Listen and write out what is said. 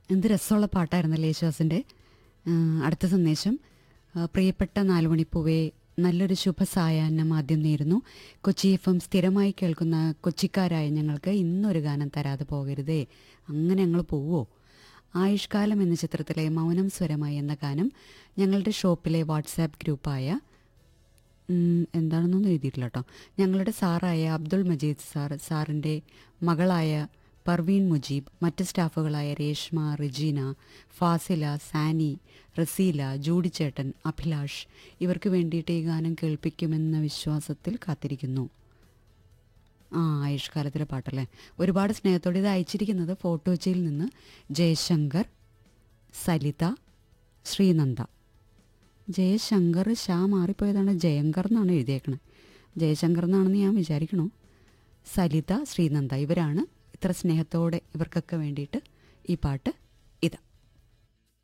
എന്ത് രസമുള്ള പാട്ടായിരുന്നല്ലേ യേശുദാസിൻ്റെ അടുത്ത സന്ദേശം ആ, പ്രിയപ്പെട്ട നാലുമണിപ്പൂവേ നല്ലൊരു ശുഭസായാഹ്നം ആദ്യം നേരുന്നു കൊച്ചി എഫ് എം സ്ഥിരമായി കേൾക്കുന്ന കൊച്ചിക്കാരായ ഞങ്ങൾക്ക് ഇന്നൊരു ഗാനം തരാതെ പോകരുതേ അങ്ങനെ ഞങ്ങൾ പോവോ ആയുഷ്കാലം എന്ന ചിത്രത്തിലെ മൗനം സ്വരമായി എന്ന ഗാനം ഞങ്ങളുടെ ഷോപ്പിലെ വാട്സാപ്പ് ഗ്രൂപ്പായ ഉം, എന്താണെന്നൊന്നും എഴുതിയിട്ടില്ല കേട്ടോ ഞങ്ങളുടെ സാറായ അബ്ദുൾ മജീദ് സാർ സാറിൻ്റെ മകളായ പർവീൻ മുജീബ് മറ്റ് സ്റ്റാഫുകളായ രേഷ്മ റിജീന ഫാസില സാനി റസീല ജൂഡിച്ചേട്ടൻ അഭിലാഷ് ഇവർക്ക് വേണ്ടിയിട്ട് ഈ ഗാനം കേൾപ്പിക്കുമെന്ന വിശ്വാസത്തിൽ കാത്തിരിക്കുന്നു ആ ആയുഷ്കാലത്തിലെ പാട്ടല്ലേ ഒരുപാട് സ്നേഹത്തോടെ ഇത് അയച്ചിരിക്കുന്നത് ഫോട്ടോച്ചിയിൽ നിന്ന് ജയശങ്കർ സലിത ശ്രീനന്ദ ജയശങ്കർ ഷാ മാറിപ്പോയതാണ് ജയങ്കർ എന്നാണ് എഴുതിയേക്കണത് ജയശങ്കർ എന്നാണെന്ന് ഞാൻ വിചാരിക്കണു സലിത ശ്രീനന്ദ ഇവരാണ് ഇത്ര സ്നേഹത്തോടെ ഇവർക്കൊക്കെ വേണ്ടിയിട്ട് ഈ പാട്ട്